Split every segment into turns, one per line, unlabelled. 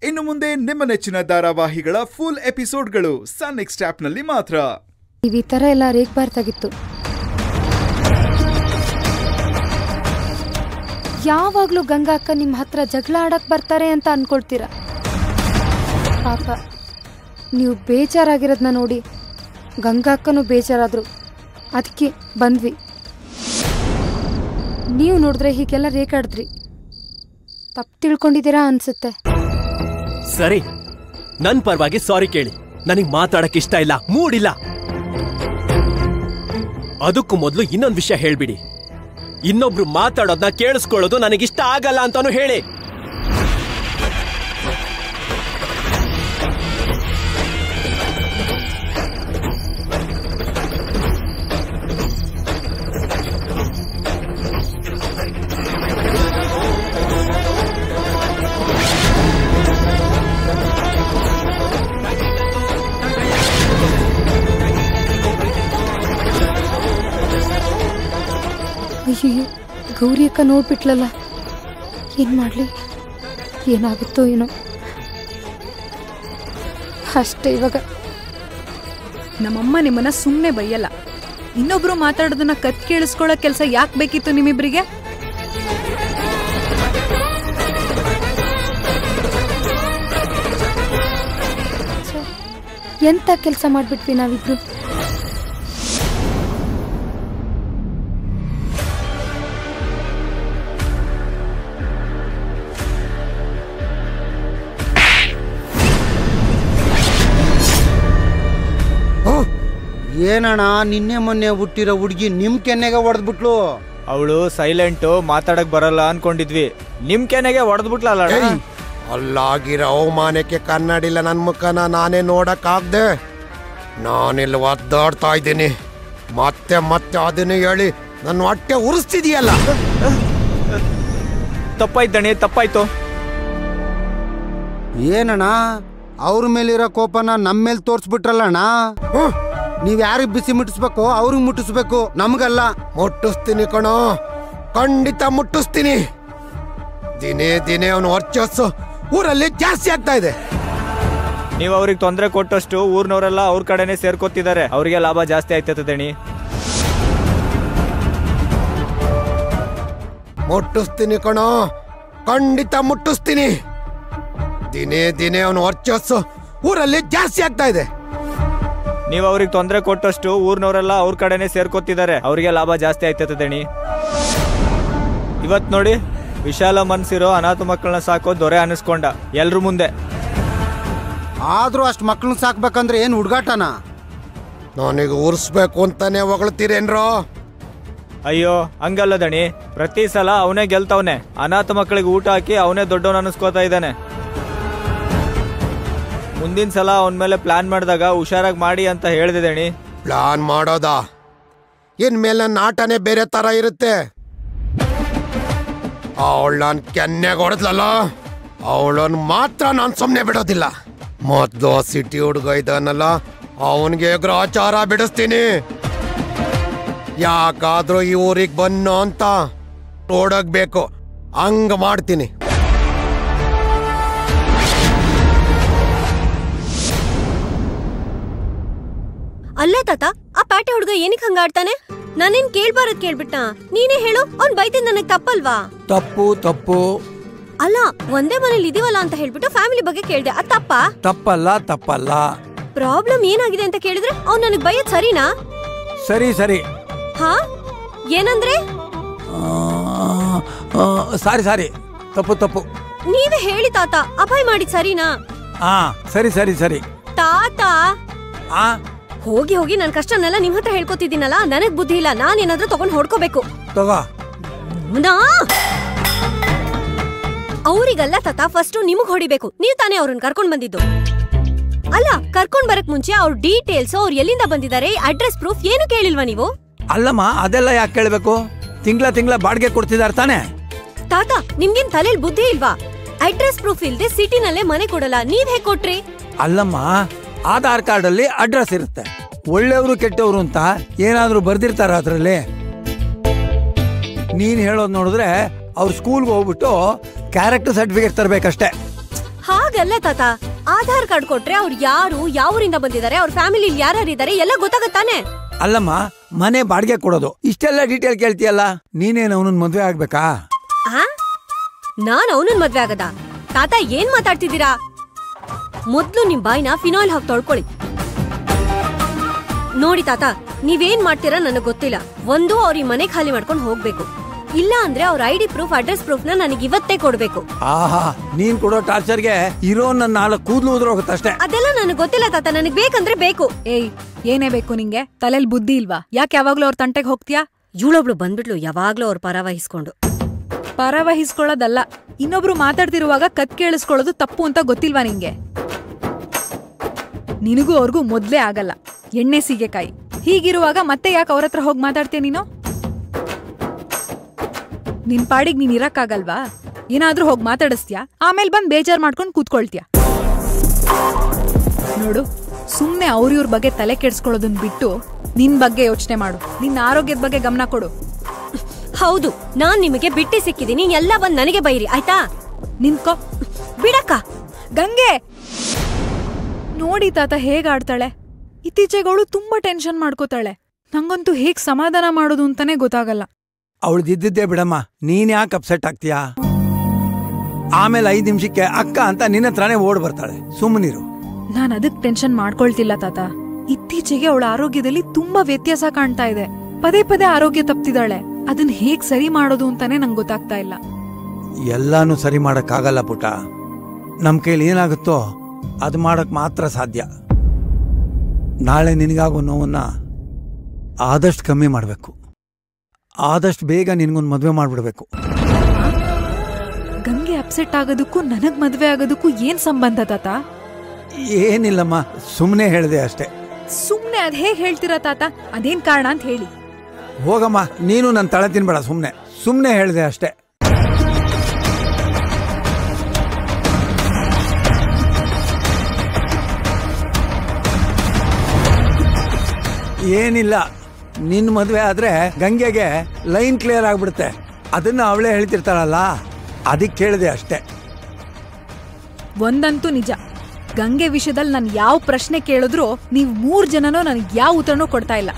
ಇನ್ನು ಮುಂದೆ ನಿಮ್ಮ ನೆಚ್ಚಿನ ಧಾರಾವಾಹಿಗಳ ಫುಲ್ ಎಪಿಸೋಡ್ಗಳು ಸನ್ ನೆಕ್ಸ್ಟ್ ಆಪ್ನಲ್ಲಿ ಮಾತ್ರ
ನೀವು ಈ ಥರ ಎಲ್ಲ ರೇಗ್ಬಾರ್ದಾಗಿತ್ತು ಯಾವಾಗಲೂ ಗಂಗಾ ಅಕ್ಕ ನಿಮ್ಮ ಹತ್ರ ಜಗಳ ಆಡಕ್ ಬರ್ತಾರೆ ಅಂತ ಅನ್ಕೊಳ್ತೀರ ಪಾಪ ನೀವು ಬೇಜಾರಾಗಿರೋದನ್ನ ನೋಡಿ ಗಂಗಾ ಅಕ್ಕನೂ ಬೇಜಾರಾದ್ರು ಅದಕ್ಕೆ ಬಂದ್ವಿ ನೀವು ನೋಡಿದ್ರೆ ಹೀಗೆಲ್ಲ ರೇಗಾಡಿದ್ರಿ ತಪ್ಪು ತಿಳ್ಕೊಂಡಿದ್ದೀರಾ ಅನ್ಸುತ್ತೆ
ಸರಿ ನನ್ ಪರವಾಗಿ ಸಾರಿ ಕೇಳಿ ನನಗ್ ಮಾತಾಡಕ್ ಇಷ್ಟ ಇಲ್ಲ ಮೂಡಿಲ್ಲ ಅದಕ್ಕೂ ಮೊದಲು ಇನ್ನೊಂದು ವಿಷಯ ಹೇಳ್ಬಿಡಿ ಇನ್ನೊಬ್ರು ಮಾತಾಡೋದನ್ನ ಕೇಳಿಸ್ಕೊಳ್ಳೋದು ನನಗಿಷ್ಟ ಆಗಲ್ಲ ಅಂತಾನು ಹೇಳಿ
ಅಯ್ಯಯ್ಯೋ ಗೌರಿ ಅಕ್ಕ ನೋಡ್ಬಿಟ್ಲಲ್ಲ ಏನು ಮಾಡಲಿ ಏನಾಗುತ್ತೋ ಏನೋ ಅಷ್ಟೇ ಇವಾಗ
ನಮ್ಮಮ್ಮ ನಿಮ್ಮನ್ನ ಸುಮ್ಮನೆ ಬೈಯಲ್ಲ ಇನ್ನೊಬ್ರು ಮಾತಾಡೋದನ್ನ ಕತ್ ಕೇಳಿಸ್ಕೊಳ್ಳೋ ಕೆಲಸ ಯಾಕೆ ಬೇಕಿತ್ತು ನಿಮ್ಮಿಬ್ರಿಗೆ
ಛೆ, ಎಂತ ಕೆಲಸ ಮಾಡಿಬಿಟ್ವಿ ನಾವಿಬ್ರು
ಏನಣ್ಣ ನಿನ್ನೆ ಮೊನ್ನೆ ಹುಟ್ಟಿರೋ ಹುಡುಗಿ ನಿಮ್ ಕೆನ್ನೆಗೆ ಹೊಡೆದ್ಬಿಟ್ಲು
ಅವಳು ಸೈಲೆಂಟು ಮಾತಾಡಕ್ ಬರಲ್ಲ ಅನ್ಕೊಂಡಿದ್ವಿ ನಿಮ್ ಕೆನೆಗೆ ಹೊಡೆದ್ಬಿಟ್ಲಲ್ಲ
ಏಯ್, ಅಲ್ಲಾಗಿರೋ ಅವಮಾನಕ್ಕೆ ಕನ್ನಡಿಲ್ಲ ನನ್ನ ಮುಖನ ನಾನೇ ನೋಡಕ್ಕಾಗ್ದೆ ನಾನಿಲ್ಲಿ ಒದ್ದಾಡ್ತಾ ಇದ್ದೀನಿ ಮತ್ತೆ ಮತ್ತೆ ಅದನ್ನ ಹೇಳಿ ನನ್ನ ಹೊಟ್ಟೆ ಉರಿಸ್ತಿದೀಯಲ್ಲ
ತಪ್ಪಾಯ್ತು ದಣಿ ತಪ್ಪಾಯ್ತು
ಏನಣ್ಣ ಅವ್ರ ಮೇಲಿರೋ ಕೋಪನ ನಮ್ಮ ಮೇಲೆ ತೋರ್ಸ್ಬಿಟ್ರಲ್ಲಣ್ಣ
ಹ್ಮ್,
ನೀವ್ ಯಾರಿಗ್ ಬಿಸಿ ಮುಟ್ಟಿಸ್ಬೇಕು ಅವ್ರಿಗೆ ಮುಟ್ಟಿಸ್ಬೇಕು ನಮ್ಗಲ್ಲ
ಮುಟ್ಟಿಸ್ತೀನಿ ಕಣೋ ಖಂಡಿತ ಮುಟ್ಟಿಸ್ತೀನಿ ದಿನೇ ದಿನೇ ಅವನು ವರ್ಚಸ್ಸು ಊರಲ್ಲಿ ಜಾಸ್ತಿ ಆಗ್ತಾ ಇದೆ
ನೀವ್ ಅವ್ರಿಗೆ ತೊಂದರೆ ಕೊಟ್ಟಷ್ಟು ಊರ್ನವರೆಲ್ಲ ಅವ್ರ ಕಡೆನೆ ಸೇರ್ಕೊತಿದ್ದಾರೆ ಅವ್ರಿಗೆ ಲಾಭ ಜಾಸ್ತಿ ಆಯ್ತದ ದಣಿ
ಮುಟ್ಟಿಸ್ತೀನಿ ಕಣೋ ಖಂಡಿತ ಮುಟ್ಟಿಸ್ತೀನಿ ದಿನೇ ದಿನೇ ಅವನು ವರ್ಚಸ್ಸು ಊರಲ್ಲಿ ಜಾಸ್ತಿ ಆಗ್ತಾ ಇದೆ
ನೀವ್ ಅವ್ರಿಗೆ ತೊಂದರೆ ಕೊಟ್ಟಷ್ಟು ಊರ್ನವರೆಲ್ಲ ಅವ್ರ ಕಡೆನೆ ಸೇರ್ಕೊತಿದ್ದಾರೆ ಅವ್ರಿಗೆ ಲಾಭ ಜಾಸ್ತಿ ಆಯ್ತದ ದಣಿ ಇವತ್ ನೋಡಿ ವಿಶಾಲ ಮನ್ಸಿರೋ ಅನಾಥ ಮಕ್ಕಳನ್ನ ಸಾಕೋ ದೊರೆ ಅನಿಸ್ಕೊಂಡ ಎಲ್ರ ಮುಂದೆ
ಆದ್ರೂ ಅಷ್ಟ್ ಮಕ್ಳನ್ನ ಸಾಕ್ಬೇಕಂದ್ರೆ ಏನ್ ಹುಡ್ಗಾಟನ
ನನಗೆ ಉರ್ಸ್ಬೇಕು ಅಂತಾನೆ ಹೊಗಳ್ತೀರೇನ್ರೋ
ಅಯ್ಯೋ ಹಂಗಲ್ಲ ದಣಿ ಪ್ರತಿ ಸಲ ಅವನೇ ಗೆಲ್ತವ್ನೆ ಅನಾಥ ಮಕ್ಕಳಿಗೆ ಊಟ ಹಾಕಿ ಅವನೇ ದೊಡ್ಡವನ್ ಅನಿಸ್ಕೋತಾ ಇದ್ದಾನೆ ಮುಂದಿನ ಸಲ ಅವನ ಮೇಲೆ ಪ್ಲಾನ್ ಮಾಡಿದಾಗ ಹುಷಾರಾಗಿ ಮಾಡಿ ಅಂತ ಹೇಳಿದೆ ದಣಿ
ಪ್ಲಾನ್ ಮಾಡೋದಾ ಇನ್ಮೇಲೆ ನನ್ನ ಆಟನೇ ಬೇರೆ ತರ ಇರುತ್ತೆ ಅವಳು ನಾನು ಕೆನ್ನೆಗೆ ಹೊಡೆದ್ಲಲ್ಲ ಅವಳನ್ನ ಮಾತ್ರ ನಾನು ಸುಮ್ಮನೆ ಬಿಡೋದಿಲ್ಲ ಮೊದ್ಲು ಆ ಸಿಟಿ ಹುಡುಗ ಇದ್ದಾನಲ್ಲ ಅವನಿಗೆ ಗ್ರಾಚಾರ ಬಿಡಿಸ್ತೀನಿ ಯಾಕಾದ್ರೂ ಈ ಊರಿಗೆ ಬನ್ನು ಅಂತ ನೋಡಕ್ಬೇಕು ಹಂಗ ಮಾಡ್ತೀನಿ
ಅಲ್ಲ ತಾತ ಆ ಪ್ಯಾಟೆ ಹುಡುಗ ಏನಕ್ಕೆ ಹಂಗಾಡ್ತಾನೆ ನಾನೇನ್ ಕೇಳ್ಬಾರದ್ ಕೇಳ್ಬಿಟ್ಟ ನೀನೇ ಹೇಳು ಅವ್ನ್ ಬೈತಿದ್ ನನಗ್ ತಪ್ಪಲ್ವಾ
ತಪ್ಪು ತಪ್ಪು
ಅಲ್ಲ ಒಂದೇ ಮನೇಲಿ ಇದೀವಲ್ಲ ಅಂತ ಹೇಳ್ಬಿಟ್ಟು ಫ್ಯಾಮಿಲಿ ಬಗ್ಗೆ ಕೇಳ್ದೆ ಅದ್ ತಪ್ಪ
ತಪ್ಪಲ್ಲ ತಪ್ಪಲ್ಲ
ಪ್ರಾಬ್ಲಮ್ ಏನಾಗಿದೆ ಅಂತ ಕೇಳಿದ್ರೆ ಅವ್ನ್ ನನಗ್ ಬೈಯದ್ ಸರಿನಾ
ಸರಿ ಸರಿ
ಹಾ ಏನಂದ್ರೆ
ಆ, ಆ, ಸಾರಿ ಸಾರಿ ತಪ್ಪು ತಪ್ಪು
ನೀವೇ ಹೇಳಿ ತಾತ ಅಭಯ್ ಮಾಡಿದ್ ಸರಿನಾ
ಹಾ ಸರಿ ಸರಿ ಸರಿ
ತಾತ
ಆ
ಹೋಗಿ ಹೋಗಿ ನನ್ ಕಷ್ಟನೆಲ್ಲ ನಿಮ್ ಹತ್ರ ಹೇಳ್ಕೊತಿದ್ದೀನಲ್ಲ ನನಗ್ ಬುದ್ಧಿ ಇಲ್ಲ ನಾನ್ ಏನಾದ್ರೂ ತಗೊಂಡ್ ಹೊಡ್ಕೋಬೇಕು
ತಗೋ
ನಾ ಅವ್ರಿಗಲ್ಲ ತಾತ ಫಸ್ಟ್ ನಿಮಗ್ ಹೊಡಿಬೇಕು ನೀವ್ ತಾನೇ ಅವ್ರನ್ನ ಕರ್ಕೊಂಡ್ ಬಂದಿದ್ದು ಅಲ್ಲ ಕರ್ಕೊಂಡ್ ಬರಕ್ ಮುಂಚೆ ಅವ್ರ ಡೀಟೇಲ್ಸ್ ಅವ್ರು ಎಲ್ಲಿಂದ ಬಂದಿದ್ದಾರೆ ಅಡ್ರೆಸ್ ಪ್ರೂಫ್ ಏನು ಕೇಳಿಲ್ವಾ ನೀವು
ಅಲ್ಲಮ್ಮ ಅದೆಲ್ಲ ಯಾಕೆ ಕೇಳಬೇಕು ತಿಂಗಳ ತಿಂಗಳ ಬಾಡಿಗೆ ಕೊಡ್ತಿದಾರೆ ತಾನೆ
ತಾತ ನಿಮ್ಗೇನ್ ತಲೆಲ್ ಬುದ್ಧಿ ಇಲ್ವಾ ಅಡ್ರೆಸ್ ಪ್ರೂಫ್ ಇಲ್ದೆ ಸಿಟಿನಲ್ಲೇ ಮನೆ ಕೊಡಲ್ಲ ನೀವ್ ಹೇಗ್ ಕೊಟ್ರಿ
ಅಲ್ಲಮ್ಮ ಆಧಾರ್ ಕಾರ್ಡ್ ಅಲ್ಲಿ ಅಡ್ರೆಸ್ ಇರುತ್ತೆ ಒಳ್ಳೆಯವರು ಕೆಟ್ಟವರು ಅಂತ ಏನಾದ್ರೂ ಬರ್ದಿರ್ತಾರ ಅದ್ರಲ್ಲಿ ನೀನ್ ಹೇಳೋದ್ ನೋಡಿದ್ರೆ ಅವ್ರ ಸ್ಕೂಲ್ಗೆ ಹೋಗ್ಬಿಟ್ಟು ಕ್ಯಾರೆಕ್ಟರ್ ಸರ್ಟಿಫಿಕೇಟ್ ತರ್ಬೇಕಷ್ಟೇ
ಹಾಗಲ್ಲ ಅಲ್ಲ ತಾತ ಆಧಾರ್ ಕಾರ್ಡ್ ಕೊಟ್ರೆ ಅವ್ರು ಯಾರು ಯಾವ ಊರಿಂದ ಬಂದಿದ್ದಾರೆ ಅವ್ರ ಫ್ಯಾಮಿಲಿ ಯಾರ್ಯಾರು ಇದ್ದಾರೆ ಎಲ್ಲ ಗೊತ್ತಾಗತ್ತಾನೆ
ಅಲ್ಲಮ್ಮ ಮನೆ ಬಾಡಿಗೆ ಕೊಡೋದು ಇಷ್ಟೆಲ್ಲ ಡೀಟೇಲ್ ಕೇಳ್ತೀಯಲ್ಲ ನೀನೇನು ಅವನನ್ನ ಮದ್ವೆ ಆಗ್ಬೇಕಾ
ಆ ನಾನ್ ಅವನನ್ ಮದ್ವೆ ಆಗದ ತಾತ ಏನ್ ಮಾತಾಡ್ತಿದ್ದೀರಾ ಮೊದ್ಲು ನಿಮ್ ಬಾಯ್ನ ಫಿನಾಯ್ಲ್ ಹಾಕಿ ತೊಳ್ಕೊಳ್ಳಿ ನೋಡಿ ತಾತ ನೀವೇನ್ ಮಾಡ್ತೀರಾ ನನಗ್ ಗೊತ್ತಿಲ್ಲ ಒಂದು ಅವ್ರ ಈ ಮನೆ ಖಾಲಿ ಮಾಡ್ಕೊಂಡು ಹೋಗ್ಬೇಕು ಇಲ್ಲ ಅಂದ್ರೆ ಅವ್ರ I D proof address proof ನ ನನಗೆ ಇವತ್ತೇ ಕೊಡ್ಬೇಕು
ಆಹಾ ನೀನ್ ಕೊಡೋ ಟಾರ್ಚರ್ಗೆ ಇರೋ ನನ್ನ ನಾಲ್ಕು ಕೂದಲು ಉದ್ರೋಗುತ್ತಷ್ಟೇ
ಅದೆಲ್ಲ ನನಗ್ ಗೊತ್ತಿಲ್ಲ ತಾತ ನನಗ್ ಬೇಕಂದ್ರೆ ಬೇಕು
ಏಯ್ ಏನೇ ಬೇಕು ನಿಂಗೆ ತಲೆಲ್ ಬುದ್ಧಿ ಇಲ್ವಾ ಯಾಕೆ ಯಾವಾಗ್ಲೂ ಅವ್ರ ತಂಟೆಗೆ ಹೋಗ್ತೀಯಾ
ಇವಳೊಬ್ಳು ಬಂದ್ಬಿಟ್ಲು ಯಾವಾಗ್ಲೂ ಅವ್ರ ಪರ ವಹಿಸ್ಕೊಂಡು
ಪರ ವಹಿಸ್ಕೊಳ್ಳೋದಲ್ಲ ಇನ್ನೊಬ್ರು ಮಾತಾಡ್ತಿರುವಾಗ ಕತ್ ಕೇಳಿಸ್ಕೊಳ್ಳೋದು ತಪ್ಪು ಅಂತ ಗೊತ್ತಿಲ್ವಾ ನಿಂಗೆ ನಿನಗೂ ಅವ್ರಿಗೂ ಮೊದ್ಲೇ ಆಗಲ್ಲ ಎಣ್ಣೆ ಸೀಗೆಕಾಯಿ ಹೀಗಿರುವಾಗ ಮತ್ತೆ ಯಾಕೆ ಅವ್ರ ಹತ್ರ ಹೋಗಿ ಮಾತಾಡ್ತೀಯ ನೀನು ನಿನ್ ಪಾಡಿಗ್ ನೀನ್ ಇರಕ್ಕಾಗಲ್ವಾ ಏನಾದ್ರೂ ಹೋಗಿ ಮಾತಾಡಿಸ್ತ್ಯಾ ಆಮೇಲೆ ಬಂದ್ ಬೇಜಾರ್ ಮಾಡ್ಕೊಂಡು ಕೂತ್ಕೊಳ್ತೀಯ ನೋಡು ಸುಮ್ನೆ ಅವ್ರ ಇವ್ರ ಬಗ್ಗೆ ತಲೆ ಕೆಡ್ಸ್ಕೊಳ್ಳೋದನ್ ಬಿಟ್ಟು ನಿನ್ ಬಗ್ಗೆ ಯೋಚನೆ ಮಾಡು ನಿನ್ನ ಆರೋಗ್ಯದ ಬಗ್ಗೆ ಗಮನ ಕೊಡು
ಹೌದು ನಾನ್ ನಿಮಗೆ ಬಿಟ್ಟಿ ಸಿಕ್ಕಿದೀನಿ ಎಲ್ಲ ಬಂದ್ ನನಗೆ ಬೈರಿ ಆಯ್ತಾ
ನಿನ್ಕೋ
ಬಿಡಕ್ಕ
ಗಂಗೆ ನೋಡಿ ತಾತ ಹೇಗ್ ಆಡ್ತಾಳೆ ಇತ್ತೀಚೆಗೆ ಅವಳು ತುಂಬಾ ಟೆನ್ಷನ್ ಮಾಡ್ಕೋತಾಳೆ ನಂಗಂತೂ ಹೇಗ್ ಸಮಾಧಾನ ಮಾಡೋದು ಅಂತಾನೆ ಗೊತ್ತಾಗಲ್ಲ
ಅವಳ್ದಿದ್ದಿದ್ದೇ ಬಿಡಮ್ಮ ನೀನ್ ಯಾಕೆ ಅಪ್ಸೆಟ್ ಆಗ್ತೀಯಾ ಆಮೇಲೆ ಐದ್ ನಿಮಿಷಕ್ಕೆ ಅಕ್ಕ ಅಂತ ನಿನ್ನ ಹತ್ರನೇ ಓಡ್ ಬರ್ತಾಳೆ ಸುಮ್ಮನಿರು
ನಾನ್ ಅದಕ್ ಟೆನ್ಷನ್ ಮಾಡ್ಕೊಳ್ತಿಲ್ಲ ತಾತ ಇತ್ತೀಚೆಗೆ ಅವಳ ಆರೋಗ್ಯದಲ್ಲಿ ತುಂಬಾ ವ್ಯತ್ಯಾಸ ಕಾಣ್ತಾ ಇದೆ ಪದೇ ಪದೇ ಆರೋಗ್ಯ ತಪ್ತಿದ್ದಾಳೆ ಅದನ್ನ ಹೇಗ್ ಸರಿ ಮಾಡೋದು ಅಂತಾನೆ ನಂಗೆ ಗೊತ್ತಾಗ್ತಾ ಇಲ್ಲ
ಎಲ್ಲಾನು ಸರಿ ಮಾಡಕ್ಕಾಗಲ್ಲ ಪುಟ ನಮ್ ಕೈಲಿ ಏನಾಗುತ್ತೋ ಅದು ಮಾಡಕ್ ಮಾತ್ರ ಸಾಧ್ಯ ನಾಳೆ ನಿನಗಾಗೋ ನೋವನ್ನ ಆದಷ್ಟು ಕಮ್ಮಿ ಮಾಡಬೇಕು ಆದಷ್ಟು ಬೇಗ ನಿನ್ಗೊಂದು ಮದುವೆ ಮಾಡ್ಬಿಡ್ಬೇಕು
ಗಂಗೆ ಅಪ್ಸೆಟ್ ಆಗೋದಕ್ಕೂ ನನಗ್ ಮದ್ವೆ ಆಗೋದಕ್ಕೂ ಏನ್ ಸಂಬಂಧ ತಾತ
ಏನಿಲ್ಲಮ್ಮ ಸುಮ್ಮನೆ ಹೇಳಿದೆ ಅಷ್ಟೇ
ಸುಮ್ನೆ ಅದ್ ಹೇಗ್ ಹೇಳ್ತೀರಾ ತಾತ ಅದೇನ್ ಕಾರಣ ಅಂತ ಹೇಳಿ
ಹೋಗಮ್ಮ ನೀನು ನನ್ನ ತಲೆ ತಿನ್ಬೇಡ ಸುಮ್ಮನೆ ಸುಮ್ಮನೆ ಹೇಳಿದೆ ಅಷ್ಟೇ ಏನಿಲ್ಲ ನಿನ್ನ ಮದುವೆ ಆದ್ರೆ ಗಂಗೆಗೆ ಲೈನ್ ಕ್ಲಿಯರ್ ಆಗ್ಬಿಡುತ್ತೆ ಅದನ್ನ ಅವಳೇ ಹೇಳ್ತಿರ್ತಾಳಲ್ಲ ಅದಕ್ಕೆ ಕೇಳಿದೆ ಅಷ್ಟೇ
ಒಂದಂತೂ ನಿಜ ಗಂಗೆ ವಿಷಯದಲ್ಲಿ ನಾನು ಯಾವ ಪ್ರಶ್ನೆ ಕೇಳಿದ್ರು ನೀವು ಮೂರ್ ಜನನೂ ನನಗೆ ಯಾವ ಉತ್ತರನೂ ಕೊಡ್ತಾ ಇಲ್ಲ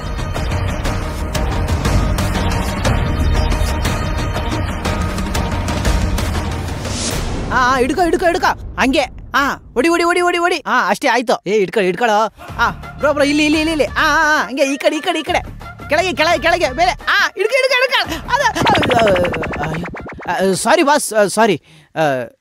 ಹಾ ಹಿಡ್ಕೊ ಹಿಡ್ಕೊ ಹಿಡ್ಕೊ ಹಂಗೆ ಹಾ ಹೊಡಿ ಹೊಡಿ ಹೊಡಿ ಹೊಡಿ ಹೊಡಿ ಹಾ ಅಷ್ಟೇ ಆಯ್ತು ಏ ಹಿಡ್ಕೊ ಹಿಡ್ಕೊಳೋ ಹಾ ಬ್ರೋ ಬ್ರೋ ಇಲ್ಲಿ ಇಲ್ಲಿ ಇಲ್ಲಿ ಇಲ್ಲಿ ಹಾ ಹಾ ಹಾ, ಹಂಗೆ ಈ ಕಡೆ ಈ ಕಡೆ ಈ ಕಡೆ ಕೆಳಗೆ ಕೆಳಗೆ ಕೆಳಗೆ ಬೇರೆ ಹಾ ಹಿಡ್ಕೊ ಹಿಡ್ಕೊ ಹಿಡ್ಕೊ ಅದ ಸಾರಿ ಬಾಸ್ ಸಾರಿ